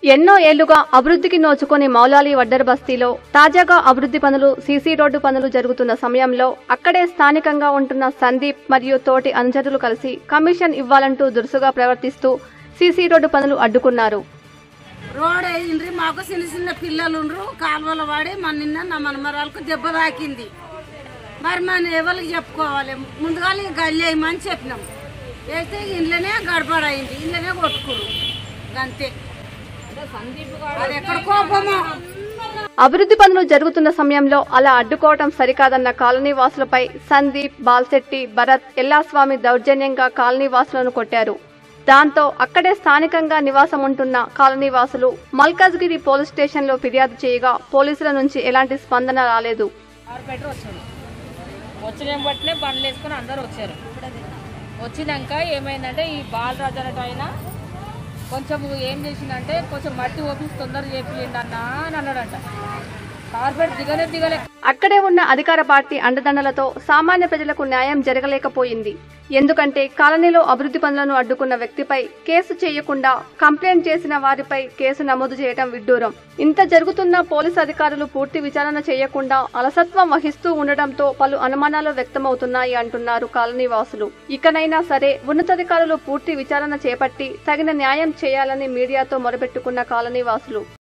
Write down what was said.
ఎన్నో ఏళ్లుగా అభివృద్ధికి నోచుకొని మౌలాలి వడ్డర్ బస్తీలో తాజాగా అభివృద్ధి పనులు సీసీ రోడ్డు పనులు జరుగుతున్న సమయంలో అక్కడే స్థానికంగా ఉంటున్న సందీప్ మరియు తోటి అనుచరులు కలిసి కమిషన్ ఇవ్వాలంటూ దురుసుగా ప్రవర్తిస్తూ సీసీ రోడ్డు పనులు అడ్డుకున్నారు రోడ్ వేసిండ్రి మాకు చిన్న చిన్న పిల్లలు ఉండ్రు కాలువల వాడి మన నిన్న నా మనమరాలకు దెబ్బ తాకింది మరి మన ఎవరికి చెప్పుకోవాలి ముందుగా గల్లి వేయమని చెప్పినాం వేస్తే ఇంట్లోనే గడబడైంది ఇంట్లోనే కొట్టుకురు అంతే అది ఎక్కడ కోపమో అభివృద్ధి పనులు జరుగుతున్న సమయంలో అలా అడ్డుకోవటం సరికాదన్న కాలనీ వాసులపై సందీప్ బాల్శెట్టి భరత్ ఎల్లాస్వామి దౌర్జన్యంగా కాలనీ వాసులను కొట్టారు దాంతో అక్కడే స్థానికంగా నివాసం ఉంటున్న కాలనీ వాసులు మల్కాజ్గిరి పోలీస్ స్టేషన్లో ఫిర్యాదు చేయగా పోలీసుల నుంచి ఎలాంటి స్పందన రాలేదు కార్పొరేటర్ వచ్చాడు వచ్చిన బట్టినే బండ్లు వేసుకొని అందరు వచ్చారు వచ్చినాక ఏమైందంటే ఈ బాలరాజు అనేట ఆయన కొంచెం ఏం చేసిందంటే కొంచెం మట్టి ఓపించి తొందర చేపియండి అన్న అని అన్నాడంట కార్పొరేట్ దిగలే దిగలే అక్కడే ఉన్న అధికార పార్టీ అండదండలతో సామాన్య ప్రజలకు న్యాయం జరగలేకపోయింది ఎందుకంటే కాలనీలో అభివృద్ధి పనులను అడ్డుకున్న వ్యక్తిపై కేసు చేయకుండా కంప్లైంట్ చేసిన వారిపై కేసు నమోదు చేయడం విడ్డూరం ఇంత జరుగుతున్న పోలీసు అధికారులు పూర్తి విచారణ చేయకుండా అలసత్వం వహిస్తూ ఉండటంతో పలు అనుమానాలు వ్యక్తమవుతున్నాయి అంటున్నారు కాలనీ వాసులు ఇకనైనా సరే ఉన్నతాధికారులు పూర్తి విచారణ చేపట్టి తగిన న్యాయం చేయాలని మీడియాతో మొరబెట్టుకున్న కాలనీ వాసులు